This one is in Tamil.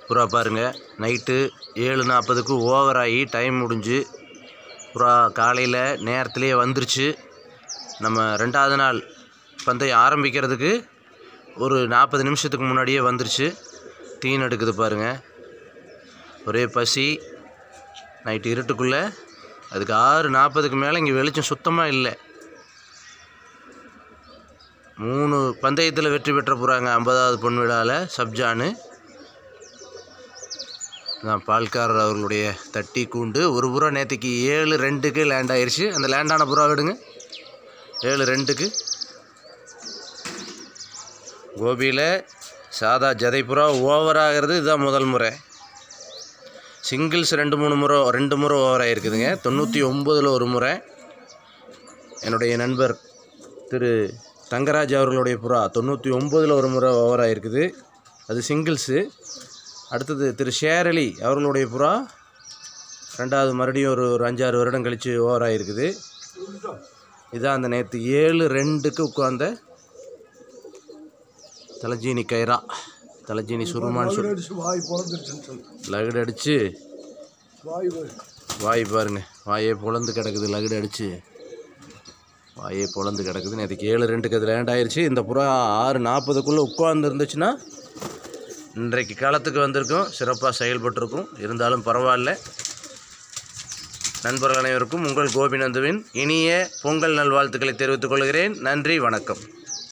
புறா பாருங்கள் நைட்டு ஏழு நாற்பதுக்கு ஓவர் ஆகி டைம் முடிஞ்சு புறா காலையில் நேரத்திலே வந்துருச்சு நம்ம ரெண்டாவது நாள் பந்தயம் ஆரம்பிக்கிறதுக்கு ஒரு நாற்பது நிமிஷத்துக்கு முன்னாடியே வந்துருச்சு தீன் எடுக்குது பாருங்கள் ஒரே பசி நைட்டு இருட்டுக்குள்ளே அதுக்கு ஆறு நாற்பதுக்கு மேலே இங்கே வெளிச்சம் சுத்தமாக இல்லை மூணு பந்தயத்தில் வெற்றி பெற்ற போகிறாங்க ஐம்பதாவது பொன் விழாவில் சப்ஜானு நான் பால்காரர் அவர்களுடைய தட்டி கூண்டு ஒரு புறா நேற்றுக்கு ஏழு ரெண்டுக்கு லேண்ட் ஆயிடுச்சு அந்த லேண்டான புறா விடுங்க ஏழு ரெண்டுக்கு கோபியில் சாதா ஜதை புறா ஓவர் ஆகிறது இதுதான் முதல் முறை சிங்கிள்ஸ் ரெண்டு மூணு முறை ரெண்டு முறை ஓவர் ஆகிருக்குதுங்க தொண்ணூற்றி ஒம்பதில் ஒரு முறை என்னுடைய நண்பர் திரு தங்கராஜ் அவர்களுடைய புறா தொண்ணூற்றி ஒம்பதில் ஒரு முறை ஓவர் ஆகிருக்குது அது சிங்கிள்ஸு அடுத்தது திரு ஷேரலி அவர்களுடைய புறா ரெண்டாவது மறுபடியும் ஒரு ஒரு அஞ்சாறு வருடம் கழித்து ஓவர் ஆகிருக்குது இதான் அந்த நேற்று ஏழு ரெண்டுக்கு உட்காந்த தலஜீனி கைரா தலஜீனி சுருமான்னு சொல்லி அடிச்சு வாய் பிறந்துருச்சுன்னு சொல்லு லகுடு அடித்து வாய் வலி. வாய் பாருங்க வாயே பொழந்து கிடக்குது லகுடு அடித்து வாயே பொழந்து கிடக்குது நேற்றுக்கு ஏழு ரெண்டுக்கு அது லேண்ட் ஆயிருச்சு இந்த புறா ஆறு நாற்பதுக்குள்ளே உட்கார்ந்து இருந்துச்சுன்னா இன்றைக்கு காலத்துக்கு வந்திருக்கும் சிறப்பாக செயல்பட்டிருக்கும் இருந்தாலும் பரவாயில்ல நண்பர்கள் அனைவருக்கும் உங்கள் கோபிநந்துவின் இனிய பொங்கல் நல்வாழ்த்துக்களை தெரிவித்துக் கொள்கிறேன் நன்றி வணக்கம்